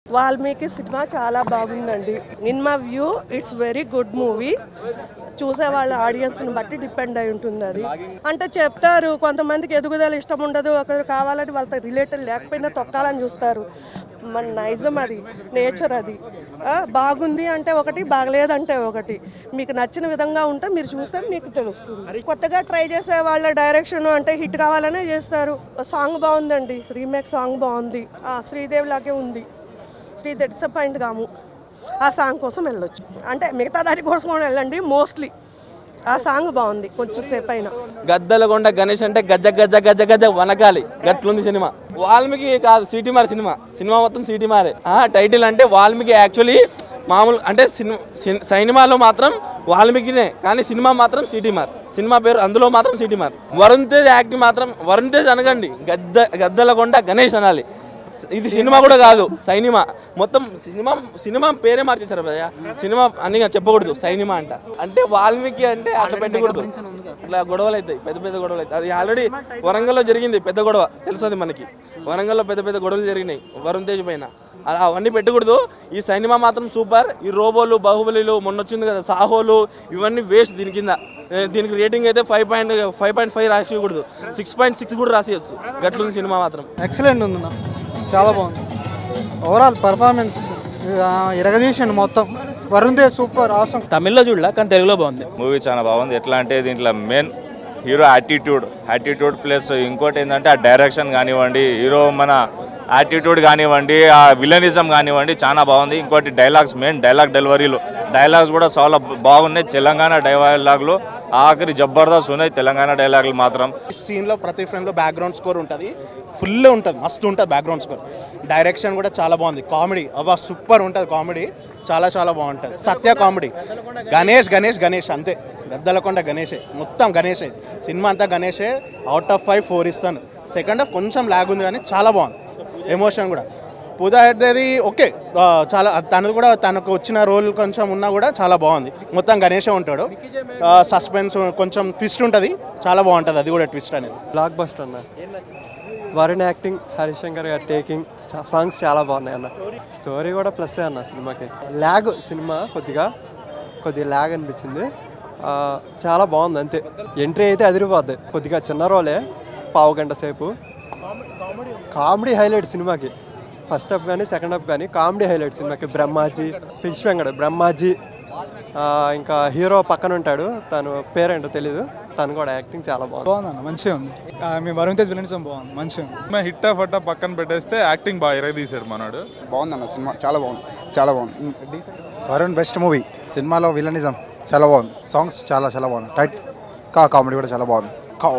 Valmiki cinema చాలా బాగుందండి in my view it's very good movie చూసే వాళ్ళ ఆడియన్స్ని బట్టి డిపెండ్ అయి ఉంటుంది అది అంటే చెప్తారు కొంతమందికి ఎదుగుదల ఇష్టం ఉండదు ఒకరు కావాలంటే వాళ్ళతో రిలేటెడ్ లేకపోయినా తొక్కాలని చూస్తారు మన నైజం అది నేచర్ అది ఆ, బాగుంది అంటే ఒకటి బాగలేదంటే ఒకటి మీకు నచ్చిన విధంగా ఉంటే మీరు చూస్తే మీకు తెలుస్తుంది కొత్తగా ట్రై చేసే వాళ్ళ డైరెక్షన్ అంటే హిట్ కావాలనే చేస్తారు సాంగ్ బాగుందండి రీమేక్ సాంగ్ బాగుంది ఆ, శ్రీదేవి లాగే ఉంది శ్రీదేవి డిసప్పాయింట్ కాము ఆ సాంగ్ కోసం వెళ్ళొచ్చు అంటే మిగతా దాని కోసం కూడా వెళ్ళండి మోస్ట్లీ ఆ సాంగ్ బాగుంది కొంచెం సేపు అయినా గద్దలగొండ గణేష్ అంటే గజ్జ గజ్జ గజ్జ గజ్జ వనకాలి గట్లుంది సినిమా వాల్మీకి కాదు సిటీ మార్ సినిమా సినిమా మొత్తం సిటీ మారే ఆ, టైటిల్ అంటే వాల్మీకి యాక్చువల్లీ మామూలు అంటే సినిమా సినిమాలో మాత్రం వాల్మీకినే కానీ సినిమా మాత్రం సిటీ మార్ సినిమా పేరు అందులో మాత్రం సిటీ మార్ వరుణ్ తేజ్ యాక్టింగ్ మాత్రం వరుణ్ తేజ్ అనగండి గద్ద గద్దలగొండ గణేష్ అనాలి ఇది సినిమా కూడా కాదు సైనిమా మొత్తం సినిమా సినిమా పేరే మార్చేశారు భయ్య సినిమా అని చెప్పకూడదు సైనిమా అంట అంటే వాల్మీకి అంటే అట్లా పెట్టకూడదు అట్లా గొడవలు అవుతాయి పెద్ద పెద్ద గొడవలు అవుతాయి అది ఆల్రెడీ వరంగల్లో జరిగింది పెద్ద గొడవ తెలుస్తుంది మనకి వరంగల్లో పెద్ద పెద్ద గొడవలు జరిగినాయి వరుణ్ తేజ్ పైన అలా అవన్నీ పెట్టకూడదు ఈ సినిమా మాత్రం సూపర్ ఈ రోబోలు బాహుబలిలు మొన్న వచ్చింది కదా సాహోలు ఇవన్నీ వేస్ట్ దీని కింద ఏ, దీనికి రేటింగ్ అయితే five point five point five రాసేయకూడదు సిక్స్ పాయింట్ సిక్స్ కూడా రాసేయచ్చు గట్లుంది సినిమా మాత్రం ఎక్సలెంట్ ఉంది అన్న చాలా బాగుంది ఓవరాల్ పర్ఫార్మెన్స్ ఇరగదీసండి మొత్తం వరుణ్ తేజ్ సూపర్ అవసరం తమిళ్లో చూడలే కానీ తెలుగులో బాగుంది మూవీ చాలా బాగుంది ఎట్లా అంటే దీంట్లో main hero attitude attitude plus ఇంకోటి ఏంటంటే ఆ డైరెక్షన్ కానివ్వండి హీరో మన యాటిట్యూడ్ కానివ్వండి ఆ విలనిజం కానివ్వండి చాలా బాగుంది ఇంకోటి డైలాగ్స్ మెయిన్ డైలాగ్ డెలివరీలు డైలాగ్స్ కూడా చాలా బాగున్నాయి తెలంగాణ డైలాగ్లు ఆఖరి జబర్దస్త్ ఉన్నాయి తెలంగాణ డైలాగులు మాత్రం సీన్లో ప్రతి ఫ్రేమ్లో బ్యాక్గ్రౌండ్ స్కోర్ ఉంటుంది ఫుల్ ఉంటుంది మస్తు ఉంటుంది బ్యాక్గ్రౌండ్ స్కోర్ డైరెక్షన్ కూడా చాలా బాగుంది కామెడీ అబ్బా సూపర్ ఉంటుంది కామెడీ చాలా చాలా బాగుంటుంది సత్య కామెడీ గణేష్ గణేష్ గణేష్ అంతే గద్దలకొండ గణేషే మొత్తం గణేషే సినిమా అంతా గణేషే అవుట్ ఆఫ్ ఫైవ్ ఫోర్ ఇస్తాను సెకండ్ హాఫ్ కొంచెం లాగ్ ఉంది కానీ చాలా బాగుంది ఎమోషన్ కూడా పూజా హెడ్ది ఓకే ఆ, చాలా తనది కూడా తనకు వచ్చిన రోల్ కొంచెం ఉన్నా కూడా చాలా బాగుంది మొత్తం గణేషే ఉంటాడు సస్పెన్స్ కొంచెం ట్విస్ట్ ఉంటుంది చాలా బాగుంటుంది అది కూడా ట్విస్ట్ అనేది బ్లాక్ బస్టర్ అన్న వరుణ్ యాక్టింగ్ హరిశంకర్ గారి టేకింగ్ సాంగ్స్ చాలా బాగున్నాయి అన్న స్టోరీ కూడా ప్లస్ అన్న సినిమాకి ల్యాగ్ సినిమా కొద్దిగా కొద్దిగా ల్యాగ్ అనిపించింది ఆ, చాలా బాగుంది అంతే ఎంట్రీ అయితే అదిరిపోద్ది కొద్దిగా చిన్న రోలే పావు గంట సేపు కామెడీ హైలైట్ సినిమాకి ఫస్ట్ హాఫ్ కానీ సెకండ్ హాఫ్ కానీ కామెడీ హైలైట్ సినిమాకి బ్రహ్మాజీ ఫిష్ వెంకట బ్రహ్మాజీ ఆ, ఇంకా హీరో పక్కన ఉంటాడు తను పేరేంటో తెలీదు తను కూడా యాక్టింగ్ చాలా బాగుంది బాగుందన్న మంచిగా ఉంది ఆ, మీ వరుణ్ తేజ్ విలనిజం బాగుంది మంచిగా ఉంది హిట్ ఫట్ట పక్కన పెట్టేస్తే యాక్టింగ్ బాగా ఎరగదీశాడు మనోడు బాగుందన్న సినిమా చాలా బాగుంది చాలా బాగుంది వరుణ్ బెస్ట్ మూవీ సినిమాలో విలనిజం చాలా బాగుంది సాంగ్స్ చాలా చాలా బాగుంది టైట్ కా కామెడీ కూడా చాలా బాగుంది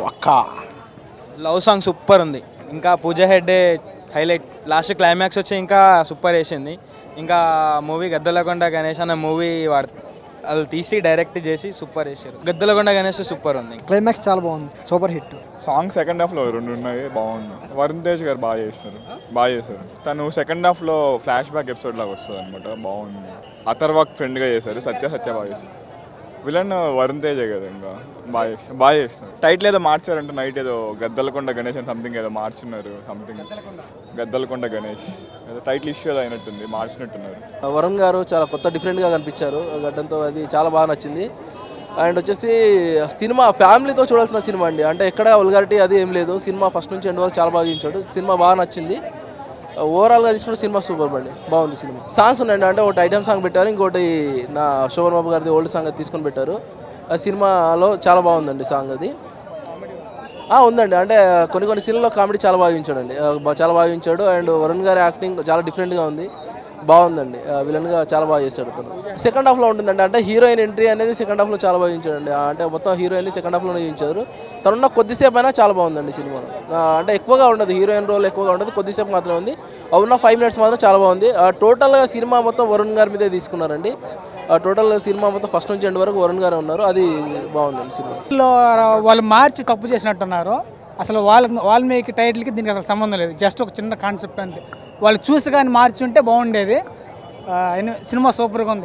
లవ్ సాంగ్ సూపర్ ఉంది ఇంకా పూజ హెడ్ హైలైట్ లాస్ట్ క్లైమాక్స్ వచ్చి ఇంకా సూపర్ వేసింది ఇంకా మూవీ గద్దలకొండ గణేష్ అన్న మూవీ వాడు వాళ్ళు తీసి డైరెక్ట్ చేసి సూపర్ వేసారు గద్దలకొండ గణేష్ సూపర్ ఉంది క్లైమాక్స్ చాలా బాగుంది సూపర్ హిట్ సాంగ్ సెకండ్ హాఫ్లో రెండు ఉన్నాయి బాగుంది వరుణ్ తేజ్ గారు బాగా చేసినారు బాగా చేశారు తను సెకండ్ హాఫ్లో ఫ్లాష్ బ్యాక్ ఎపిసోడ్ లాగా వస్తుంది అనమాట బాగుంది అథర్వాక్ ఫ్రెండ్గా చేశారు సత్య సత్య బాగా చేశారు విలన్ వరుణ్ తేజే కదా ఇంకా బాగా చేస్తారు బాగా చేస్తున్నారు టైటిల్ ఏదో మార్చారంటే నైట్ ఏదో గద్దలకొండ గణేష్ అని సంథింగ్ ఏదో మార్చున్నారు సంథింగ్ గద్దలకొండ గణేష్ ఏదో టైటిల్ ఇష్యూ ఏదో అయినట్టుంది మార్చినట్టున్నారు వరుణ్ గారు చాలా కొత్త డిఫరెంట్గా కనిపించారు గడ్డంతో అది చాలా బాగా నచ్చింది అండ్ వచ్చేసి సినిమా ఫ్యామిలీతో చూడాల్సిన సినిమా అండి అంటే ఎక్కడ వల్గారిటీ అది ఏం లేదు సినిమా ఫస్ట్ నుంచి ఎండ్ వరకు చాలా బాగా చూపించాడు సినిమా బాగా నచ్చింది ఓవరాల్గా తీసుకుంటే సినిమా సూపర్ అండి బాగుంది సినిమా సాంగ్స్ ఉన్నాయండి అంటే ఒకటి ఐటమ్ సాంగ్ పెట్టారు ఇంకోటి నా శోభన్ బాబు గారిది ఓల్డ్ సాంగ్ అది తీసుకొని పెట్టారు ఆ సినిమాలో చాలా బాగుందండి సాంగ్ అది ఆ, ఉందండి అంటే కొన్ని కొన్ని సీన్లలో కామెడీ చాలా బాగా చూపించాడండి ఆ, బా- చాలా బాగా చూపించాడు అండ్ వరుణ్ గారి యాక్టింగ్ చాలా డిఫరెంట్గా ఉంది బాగుందండి ఆ, విలన్గా చాలా బాగా చేశాడు తను సెకండ్ హాఫ్లో ఉంటుందండి అంటే హీరోయిన్ ఎంట్రీ అనేది సెకండ్ హాఫ్లో చాలా బాగా చూపించాడండి ఆ, అంటే మొత్తం హీరోయిన్ సెకండ్ హాఫ్లోనే చూపించారు తనున్న కొద్దిసేపు అయినా చాలా బాగుందండి సినిమాలో ఆ, అంటే ఎక్కువగా ఉండదు హీరోయిన్ రోల్ ఎక్కువగా ఉండదు కొద్దిసేపు మాత్రమే ఉంది ఆ ఉన్న ఫైవ్ మినిట్స్ మాత్రం చాలా బాగుంది ఆ, టోటల్గా సినిమా మొత్తం వరుణ్ గారి మీదే తీసుకున్నారండి ఆ, టోటల్ సినిమా మొత్తం ఫస్ట్ నుంచి ఎండ్ వరకు వరుణ్ గారే ఉన్నారు అది బాగుందండి సినిమా లో వాళ్ళు మార్చి తప్పు చేసినట్టున్నారు అసలు వాళ్ళ వాల్మీకి టైటిల్కి దీనికి అసలు సంబంధం లేదు జస్ట్ ఒక చిన్న కాన్సెప్ట్ అంతే వాళ్ళు చూసి కానీ మార్చి ఉంటే బాగుండేది ఆ, అయిన- సినిమా సూపర్గా ఉంది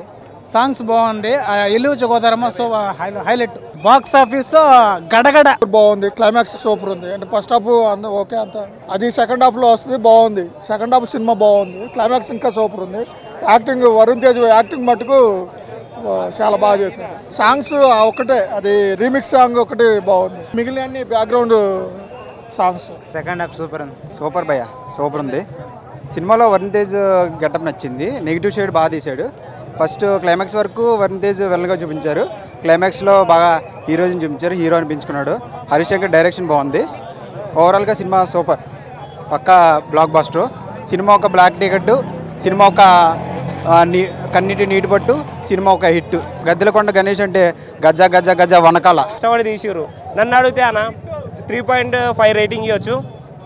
సాంగ్స్ బాగుంది ఎల్లుచ గోదారమ్మ సో హైలైట్ బాక్స్ ఆఫీస్ గడగడ బాగుంది క్లైమాక్స్ సూపర్ ఉంది అంటే ఫస్ట్ హాఫ్ అంత ఓకే అంత అది సెకండ్ హాఫ్లో వస్తుంది బాగుంది సెకండ్ హాఫ్ సినిమా బాగుంది క్లైమాక్స్ ఇంకా సూపర్ ఉంది యాక్టింగ్ వరుణ్ తేజ్ యాక్టింగ్ మటుకు ఆ, చాలా బాగా చేశారు సాంగ్స్ ఆ ఒకటే అది రీమిక్స్ సాంగ్ ఒకటి బాగుంది మిగిలిన అన్ని background songs second half super ఉంది సూపర్ భయ్య సూపర్ ఉంది సినిమాలో వరుణ్ తేజ్ గెటప్ నచ్చింది నెగిటివ్ షేడ్ బాగా తీశాడు ఫస్ట్ క్లైమాక్స్ వరకు వరుణ్ తేజ్ వెళ్ళగా చూపించారు క్లైమాక్స్లో బాగా హీరోని చూపించారు హీరో అనిపించుకున్నాడు హరిశంకర్ డైరెక్షన్ బాగుంది ఓవరాల్గా సినిమా సూపర్ పక్కా బ్లాక్ బాస్టర్ సినిమా ఒక బ్లాక్ టికెట్ సినిమా ఒక ఆ, నీ కన్నీటి నీటి పట్టు సినిమా ఒక హిట్ గద్దెలకొండ గణేష్ అంటే గజ గజ గజ వనకాల కష్టపడి తీసిర్రు నన్ను అడిగితే అన్న త్రీ పాయింట్ ఫైవ్ రేటింగ్ ఇవ్వచ్చు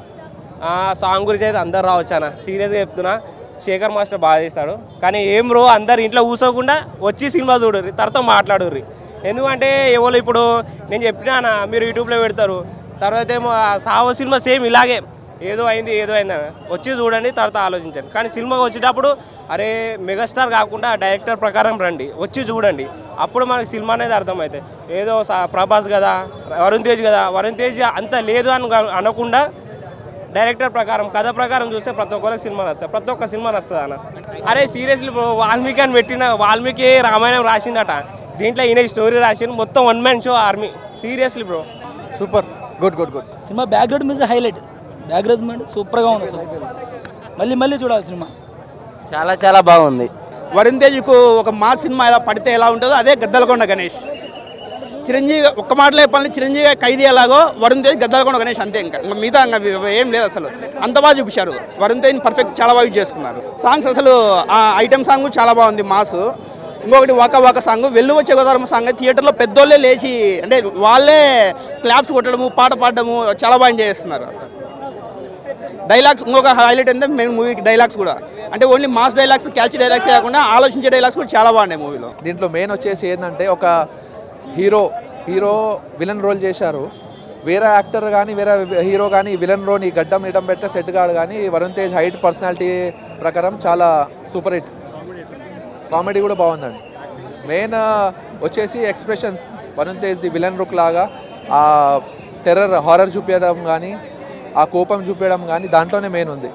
ఆ సాంగ్ గురించి అయితే అందరు రావచ్చు అన్న సీరియస్గా చెప్తున్నా శేఖర్ మాస్టర్ బాగా చేస్తాడు కానీ ఏం బ్రో అందరు ఇంట్లో కూసోకుండా వచ్చి సినిమా చూడరు తర్వాత మాట్లాడుర్రి ఎందుకంటే ఎవరు ఇప్పుడు నేను చెప్పినా అన్న మీరు యూట్యూబ్లో పెడతారు తర్వాత ఏమో ఆ సావో సినిమా సేమ్ ఇలాగే ఏదో అయింది ఏదో అయింది అని వచ్చి చూడండి తర్వాత ఆలోచించండి కానీ సినిమాకి వచ్చేటప్పుడు అరే మెగాస్టార్ కాకుండా డైరెక్టర్ ప్రకారం రండి వచ్చి చూడండి అప్పుడు మనకి సినిమా అనేది అర్థమవుతాయి ఏదో సా- ప్రభాస్ కదా వరుణ్ తేజ్ కదా వరుణ్ తేజ్ అంత లేదు అని గా- అనకుండా డైరెక్టర్ ప్రకారం కథ ప్రకారం చూస్తే ప్రతి ఒక్కరికి సినిమా నస్తుంది ప్రతి ఒక్క సినిమా నస్తుంది అన్న అరే సీరియస్లీ బ్రో వాల్మీకి అని పెట్టిన వాల్మీకి రామాయణం రాసిందట దీంట్లో ఈయన స్టోరీ రాసిండు మొత్తం one man show army seriously bro super good good good cinema background మీద హైలైట్ బ్యాక్గ్రౌండ్ మీద సూపర్గా ఉంది అసలు మళ్ళీ మళ్ళీ చూడాలి సినిమా చాలా చాలా బాగుంది వరుణ్ తేజ్కు ఒక మా సినిమా ఎలా పడితే ఎలా ఉంటుందో అదే గద్దలకొండ గణేష్ చిరంజీవి ఒక్క మాటలో చెప్పాలంటే చిరంజీవి ఖైదీ ఎలాగో వరుణ్ తేజ్ గద్దలకొండ గణేష్ అంతే ఇంకా ఇంకా మిగతా ఇంకా ఏం లేదు అసలు అంత బాగా చూపించారు వరుణ్ తేజ్ పర్ఫెక్ట్ చాలా బాగా యూజ్ చేసుకున్నారు సాంగ్స్ అసలు ఆ ఐటమ్ సాంగ్ చాలా బాగుంది మాస్ ఇంకొకటి వాక వాక సాంగ్ వెళ్ళు వచ్చే గోదావరం సాంగ్ థియేటర్లో పెద్దోళ్ళే లేచి అంటే వాళ్ళే క్లాప్స్ కొట్టడము పాట పాడడము చాలా బాగా ఎంజాయ్ చేస్తున్నారు అసలు డైలాగ్స్ ఇంకొక హైలైట్ ఏంటంటే మేము మూవీకి డైలాగ్స్ కూడా అంటే only mass dialogues catch dialogues కాకుండా ఆలోచించే డైలాగ్స్ కూడా చాలా బాగున్నాయి మూవీలో దీంట్లో మెయిన్ వచ్చేసి ఏంటంటే ఒక హీరో హీరో విలన్ రోల్ చేశారు వేరే యాక్టర్ కానీ వేరే హీరో కానీ విలన్ రోల్ ఈ గడ్డం ఇడం పెడితే సెట్ కాడు కానీ వరుణ్ తేజ్ హైట్ పర్సనాలిటీ ప్రకారం చాలా సూపర్ హిట్ కామెడీ కూడా బాగుందండి మెయిన్ వచ్చేసి expressions Varun Tej the villain look లాగా ఆ టెర్రర్ హారర్ చూపించడం కానీ ఆ కోపం చూపించడం కానీ దాంట్లోనే మెయిన్ ఉంది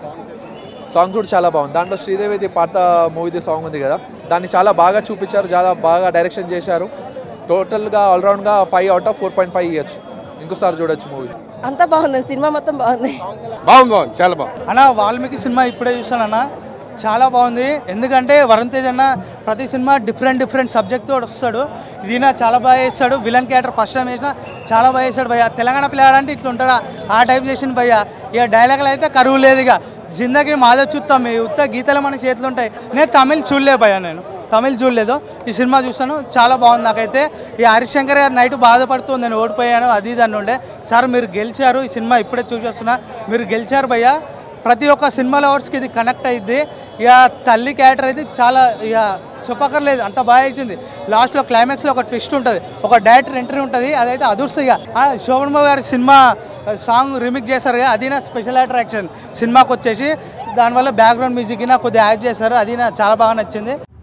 సాంగ్ కూడా చాలా బాగుంది దాంట్లో శ్రీదేవిది పాత మూవీది సాంగ్ ఉంది కదా దాన్ని చాలా బాగా చూపించారు చాలా బాగా డైరెక్షన్ చేశారు టోటల్గా ఆల్రౌండ్గా five out of four point five ఇవ్వచ్చు ఇంకోసారి చూడొచ్చు మూవీ అంతా బాగుంది సినిమా మొత్తం బాగుంది బాగుంది బాగుంది చాలా బాగుంది అన్న వాల్మీకి సినిమా ఇప్పుడే చూసానన్న చాలా బాగుంది ఎందుకంటే వరుణ్ తేజ్ అన్న ప్రతి సినిమా డిఫరెంట్ డిఫరెంట్ సబ్జెక్ట్ తోటి వస్తాడు ఈయన చాలా బాగా చేస్తాడు విలన్ క్యారెక్టర్ ఫస్ట్ టైం చేసిన చాలా బాగా చేస్తాడు భయ్య తెలంగాణ పిల్లాడు అంటే ఇట్లా ఉంటాడా ఆ టైప్ చేసిన భయ్య ఇక డైలాగులు అయితే కరువు లేదు ఇక జిందగీ మాదే చూస్తాం ఈ ఉత్త గీతలు మన చేతులు ఉంటాయి నేను తమిళ్ చూడలే భయ్య నేను తమిళ్ చూడలేదు ఈ సినిమా చూసాను చాలా బాగుంది నాకైతే ఈ హరిశంకర్ గారు నైట్ బాధపడుతూ నేను ఓడిపోయాను అది ఇది అని ఉండే సార్ మీరు గెలిచారు ఈ సినిమా ఇప్పుడే చూసి వస్తున్నా మీరు గెలిచారు భయ్య ప్రతి ఒక్క సినిమా లవర్స్కి ఇది కనెక్ట్ అయ్యిద్ది ఇక తల్లి క్యారెక్టర్ అయితే చాలా ఇక చెప్పక్కర్లేదు అంత బాగా ఇచ్చింది లాస్ట్లో క్లైమాక్స్లో ఒక ట్విస్ట్ ఉంటుంది ఒక డైరెక్టర్ ఎంట్రీ ఉంటుంది అదైతే అదుర్స్ ఇక ఆ శోభన్ బాబు గారి సినిమా సాంగ్ రిమిక్ చేశారు కదా అది నా స్పెషల్ అట్రాక్షన్ సినిమాకి వచ్చేసి దానివల్ల బ్యాక్గ్రౌండ్ మ్యూజిక్ నా కొద్దిగా యాడ్ చేశారు అది నా చాలా బాగా నచ్చింది